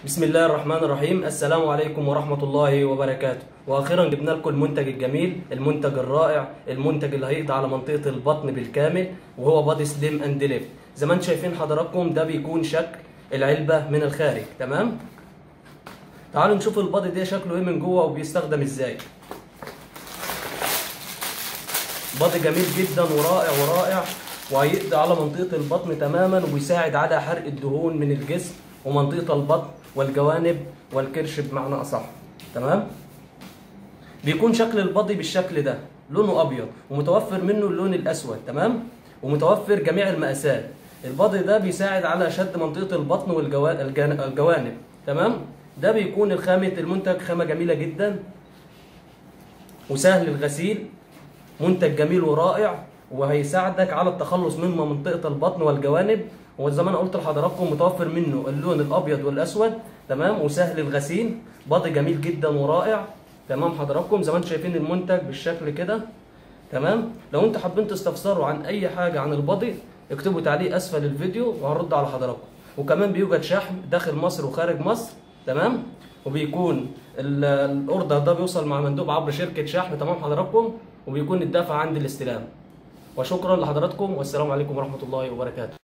بسم الله الرحمن الرحيم السلام عليكم ورحمة الله وبركاته واخيرا جبنا لكم المنتج الجميل المنتج الرائع المنتج اللي هيقضي على منطقة البطن بالكامل وهو بادي سليم اند ليفت زي ما انتم شايفين حضراتكم ده بيكون شكل العلبة من الخارج تمام تعالوا نشوف البادي ده شكله ايه من جوه وبيستخدم ازاي بادي جميل جدا ورائع ورائع وهيقضي على منطقة البطن تماما ويساعد على حرق الدهون من الجسم ومنطقة البطن والجوانب والكرش بمعنى أصح تمام بيكون شكل البادي بالشكل ده لونه أبيض ومتوفر منه اللون الأسود تمام ومتوفر جميع المقاسات البادي ده بيساعد على شد منطقة البطن والجوانب تمام ده بيكون الخامة المنتج خامة جميلة جدا وسهل الغسيل منتج جميل ورائع وهيساعدك على التخلص من منطقة البطن والجوانب وزي ما انا قلت لحضراتكم متوفر منه اللون الابيض والاسود تمام وسهل الغسيل بادي جميل جدا ورائع تمام حضراتكم زي ما انتم شايفين المنتج بالشكل كده تمام لو انتوا حابين تستفسروا عن اي حاجه عن البادي اكتبوا تعليق اسفل الفيديو وهرد على حضراتكم وكمان بيوجد شحن داخل مصر وخارج مصر تمام وبيكون الاوردر ده بيوصل مع مندوب عبر شركه شحن تمام حضراتكم وبيكون الدفع عند الاستلام وشكرا لحضراتكم والسلام عليكم ورحمه الله وبركاته